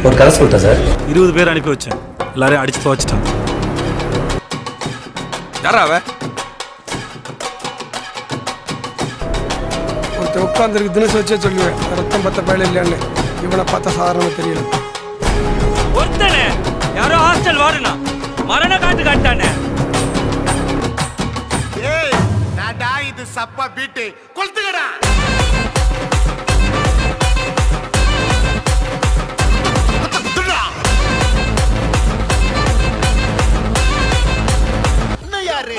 ஒரு கதை சொல்லிட்டேன் சார் இருபது பேர் அனுப்பி வச்சேன் எல்லாரையும் அடிச்சு துவச்சிட்டான் யாரா அவ ஒருத்தன் உட்காந்துருக்கு தினசு வச்சே சொல்லுவேன் ரத்தம் பத்த பயல இல்லையான்னு இவனை பார்த்தா சாதாரணமா தெரியல ஒருத்தனே யாரோ ஹாஸ்டல் வாடுனா மரண காட்டு காட்டானே ஏய் நாடா இது சப்பா பீட்டு கொளுத்துக்கடா இன்னும் யாரு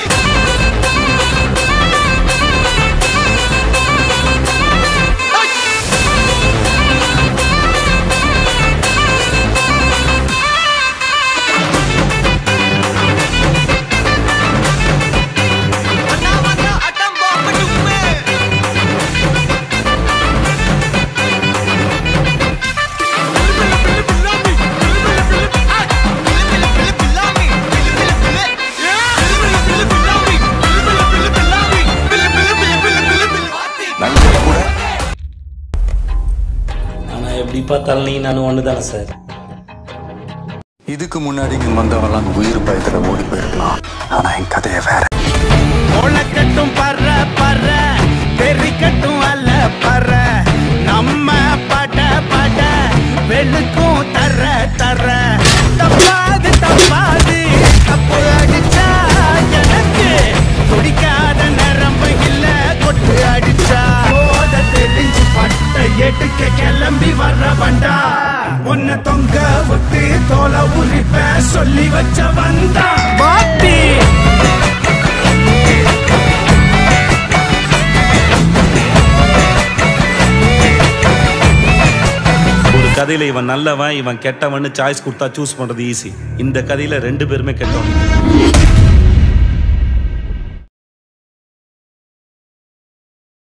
ஆனால் எப்படி பார்த்தாலும் நீ நானும் ஒன்று தானே சார் இதுக்கு முன்னாடி இங்க வந்தவெல்லாம் உயிர் பயத்துல ஓடி போயிருக்கலாம் ஆனா என் கதையை வேற உனக்கட்டும் பற பற தெரிக்கட்டும் அல்ல பற நம்ம பட பட வெளுக்கும் தர தர தப்பாது தப்பாது தப்பு அடிச்சா எனக்கு துடிக்காத நரம்பு இல்ல கொட்டு அடிச்சா போத தெரிஞ்சு பட்ட எடுக்க கிளம்பி வர்ற வண்டா உன்னை தொங்க விட்டு தோலை உரிப்ப சொல்லி வச்ச வந்தா வாத்தி ஒரு கதையில இவன் நல்லவன் இவன் கெட்டவன்னு சாய்ஸ் கொடுத்தா சூஸ் பண்றது ஈஸி இந்த கதையில ரெண்டு பேருமே கெட்டவன்